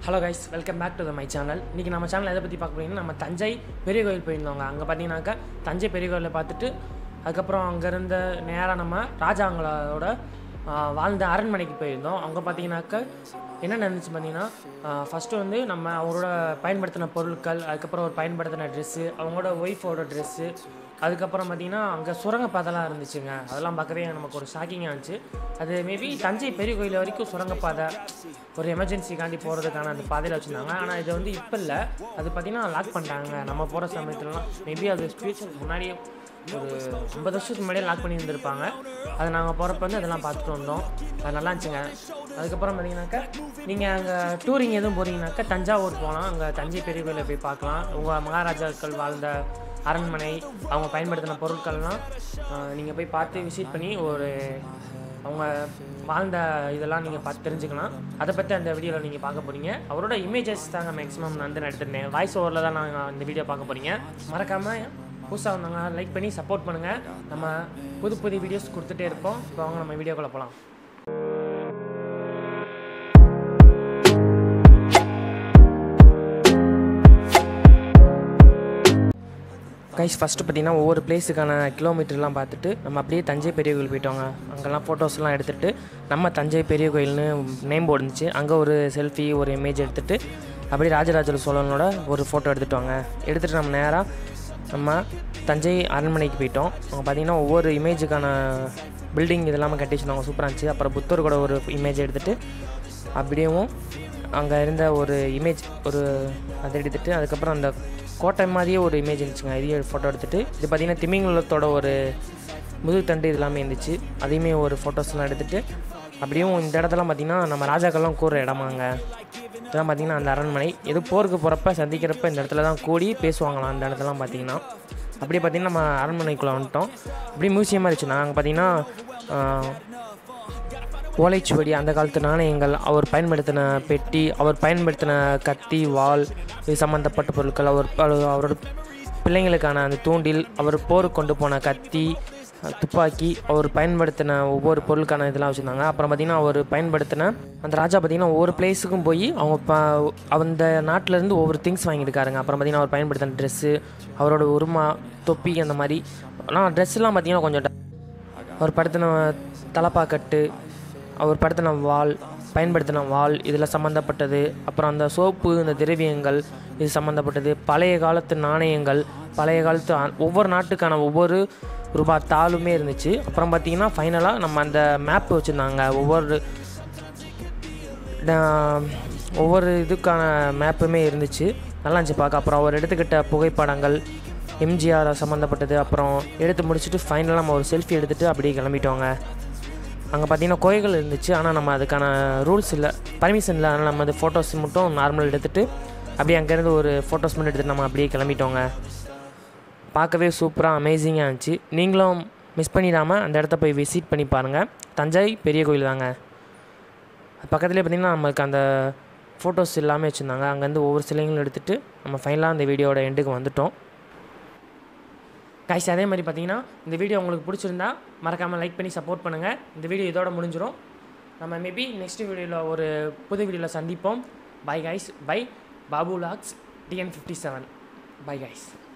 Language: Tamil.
hello guys welcome back to the my channel இன்றைக்கி நம்ம சேனல் எதை பற்றி பார்க்க போறீங்கன்னா நம்ம தஞ்சை பெரிய கோயில் போயிருந்தோங்க அங்கே பார்த்தீங்கன்னாக்கா தஞ்சை பெரிய கோயிலை பார்த்துட்டு அதுக்கப்புறம் அங்கே இருந்த நேராக நம்ம ராஜாங்களோட ஆ, வாழ்ந்த அரண்மனைக்கு போயிருந்தோம் அங்கே பார்த்தீங்கன்னாக்கா என்ன நடந்துச்சு பார்த்தீங்கன்னா ஃபஸ்ட்டு வந்து நம்ம அவரோட பயன்படுத்தின பொருட்கள் அதுக்கப்புறம் ஒரு பயன்படுத்தின ட்ரெஸ்ஸு அவங்களோட ஒய்ஃபோட ட்ரெஸ்ஸு அதுக்கப்புறம் பார்த்தீங்கன்னா அங்கே சுரங்கப்பாதைலாம் இருந்துச்சுங்க அதெல்லாம் பார்க்கவே நமக்கு ஒரு ஷாக்கிங்காக இருந்துச்சு அது மேபி தஞ்சை பெரிய கோயில் வரைக்கும் சுரங்கப்பாதை ஒரு எமர்ஜென்சிக்காண்டி போகிறதுக்கான அந்த பாதையில் வச்சுருந்தாங்க ஆனால் இது வந்து இப்போ இல்லை அது பார்த்தீங்கன்னா லாக் பண்ணிட்டாங்க நம்ம போகிற சமயத்துலலாம் மேபி அது ஃபியூச்சர் முன்னாடியே ஒரு ஐம்பது வருஷத்துக்கு முன்னாடியே லாக் பண்ணி இருந்திருப்பாங்க அது நாங்கள் போகிறப்ப வந்து அதெல்லாம் பார்த்துட்டு வந்தோம் அது நல்லா இருந்துச்சுங்க அதுக்கப்புறம் பார்த்தீங்கன்னாக்கா நீங்கள் அங்கே டூரிங் எதுவும் போகிறீங்கனாக்கா தஞ்சாவூர் போகலாம் அங்கே தஞ்சை பெரிய கோயிலை போய் பார்க்கலாம் உங்கள் மகாராஜாக்கள் வாழ்ந்த அரண்மனை அவங்க பயன்படுத்தின பொருட்கள்லாம் நீங்கள் போய் பார்த்து விசிட் பண்ணி ஒரு அவங்க வாழ்ந்த இதெல்லாம் நீங்கள் பார்த்து தெரிஞ்சுக்கலாம் அதை பற்றி அந்த வீடியோவில் நீங்கள் பார்க்க போகிறீங்க அவரோட இமேஜஸ் தாங்க மேக்ஸிமம் நான் வந்து நான் எடுத்துருந்தேன் வாய்ஸ் ஓவரில் தான் நாங்கள் இந்த வீடியோ பார்க்க போகிறீங்க மறக்காமல் புதுசாக வந்தாங்க லைக் பண்ணி சப்போர்ட் பண்ணுங்கள் நம்ம புது புது வீடியோஸ் கொடுத்துட்டே இருப்போம் இப்போ அவங்க நம்ம வீடியோக்குள்ளே போகலாம் கைஸ் ஃபஸ்ட்டு பார்த்தீங்கன்னா ஒவ்வொரு பிளேஸுக்கான கிலோமீட்டர்லாம் பார்த்துட்டு நம்ம அப்படியே தஞ்சை பெரிய கோயில் போயிட்டோங்க அங்கெல்லாம் ஃபோட்டோஸ்லாம் எடுத்துகிட்டு நம்ம தஞ்சை பெரிய கோயில்னு நேம் போர்டு இருந்துச்சு அங்கே ஒரு செல்ஃபி ஒரு இமேஜ் எடுத்துகிட்டு அப்படியே ராஜராஜ சோழனோட ஒரு ஃபோட்டோ எடுத்துட்டோங்க எடுத்துகிட்டு நம்ம நேராக நம்ம தஞ்சை அரண்மனைக்கு போயிட்டோம் அங்கே பார்த்தீங்கன்னா ஒவ்வொரு இமேஜுக்கான பில்டிங் இதெல்லாமே கட்டி வச்சிருந்தாங்க சூப்பராக இருந்துச்சு அப்புறம் புத்தர் கூட ஒரு இமேஜ் எடுத்துகிட்டு அப்படியேவும் அங்கே இருந்த ஒரு இமேஜ் ஒரு அதை எடுத்துகிட்டு அதுக்கப்புறம் அந்த கோட்டை மாதிரியே ஒரு இமேஜ் இருந்துச்சுங்க இதையும் ஃபோட்டோ எடுத்துகிட்டு இது பார்த்திங்கன்னா திமிங்கலத்தோட ஒரு முதுகுத்தண்டு இது எல்லாமே இருந்துச்சு அதையுமே ஒரு ஃபோட்டோஸ்லாம் எடுத்துகிட்டு அப்படியும் இந்த இடத்துலாம் பார்த்திங்கன்னா நம்ம ராஜாக்கள்லாம் கூற இடமாங்க இதெல்லாம் பார்த்திங்கன்னா அந்த அரண்மனை எது போருக்கு போகிறப்ப சந்திக்கிறப்ப இந்த இடத்துல தான் கூடி பேசுவாங்களாம் அந்த இடத்துலாம் பார்த்திங்கன்னா அப்படியே பார்த்திங்கன்னா நம்ம அரண்மனைக்குள்ளே வந்துட்டோம் அப்படியே மியூசியமாக இருந்துச்சு நாங்கள் பார்த்திங்கன்னா ஓலைச்சுவடி அந்த காலத்து நாணயங்கள் அவர் பயன்படுத்தின பெட்டி அவர் பயன்படுத்தின கத்தி வாள் இது சம்மந்தப்பட்ட பொருட்கள் அவர் அவர்- அவரோட பிள்ளைங்களுக்கான அந்த தூண்டில் அவர் போருக்கு கொண்டு போன கத்தி அஹ், துப்பாக்கி அவர் பயன்படுத்தின ஒவ்வொரு பொருளுக்கான இதெல்லாம் வச்சுருந்தாங்க அப்புறம் பார்த்திங்கன்னா அவர் பயன்படுத்தின அந்த ராஜா பார்த்திங்கன்னா ஒவ்வொரு பிளேஸுக்கும் போய் அவங்க ப அந்த நாட்டிலேருந்து ஒவ்வொரு திங்ஸ் வாங்கியிருக்காருங்க அப்புறம் பார்த்திங்கன்னா அவர் பயன்படுத்தின ட்ரெஸ்ஸு அவரோட உருமா தொப்பி அந்த மாதிரி ஆனால் ட்ரெஸ்ஸெலாம் பார்த்திங்கன்னா கொஞ்சம் ட- அவர் படுத்தின தலப்பாக்கட்டு அவர் படுத்தின வாள் பயன்படுத்தின வாள் இதில் சம்மந்தப்பட்டது அப்புறம் அந்த சோப்பு இந்த திரவியங்கள் இது சம்மந்தப்பட்டது பழைய காலத்து நாணயங்கள் பழைய காலத்து அ- ஒவ்வொரு நாட்டுக்கான ஒவ்வொரு ரூபா தாளுமே இருந்துச்சு அப்புறம் பார்த்தீங்கன்னா ஃபைனலாக நம்ம அந்த மேப் வச்சுருந்தாங்க ஒவ்வொரு ட- ஒவ்வொரு இதுக்கான மேப்புமே இருந்துச்சு நல்லா இருந்துச்சு பார்க்க அப்புறம் அவர் எடுத்துக்கிட்ட புகைப்படங்கள் எம்ஜிஆர் சம்மந்தப்பட்டது அப்புறம் எடுத்து முடிச்சுட்டு ஃபைனலாக நம்ம ஒரு செல்ஃபி எடுத்துகிட்டு அப்படியே கிளம்பிட்டோங்க அங்கே பார்த்தீங்கன்னா கோயில்கள் இருந்துச்சு ஆனால் நம்ம அதுக்கான ரூல்ஸ் இல்லை பர்மிஷன் இல்லை அதனால் நம்ம அது ஃபோட்டோஸ் மட்டும் நார்மல் எடுத்துகிட்டு அப்படியே அங்கேருந்து ஒரு ஃபோட்டோஸ் மட்டும் எடுத்துகிட்டு நம்ம அப்படியே கிளம்பிட்டோங்க பார்க்கவே சூப்பராக அமேசிங்காக இருந்துச்சு நீங்களும் மிஸ் பண்ணிடாமல் அந்த இடத்த போய் விசிட் பண்ணி பாருங்கள் தஞ்சை பெரிய கோயில் தாங்க பக்கத்துலேயே பார்த்தீங்கன்னா நமக்கு அந்த ஃபோட்டோஸ் எல்லாமே வச்சுருந்தாங்க அங்கேருந்து ஒவ்வொரு சிலைங்களும் எடுத்துகிட்டு நம்ம ஃபைனலாக அந்த வீடியோட எண்டுக்கு வந்துட்டோம் கைஸ் அதே மாதிரி பார்த்தீங்கன்னா இந்த வீடியோ உங்களுக்கு பிடிச்சிருந்தா மறக்காமல் லைக் பண்ணி சப்போர்ட் பண்ணுங்கள் இந்த வீடியோ இதோட முடிஞ்சிடும் நம்ம மேபி நெக்ஸ்ட் வீடியோவில் ஒரு புது வீடியோவில் சந்திப்போம் பை கைஸ் பை பாபு லாக்ஸ் TN fifty seven bye guys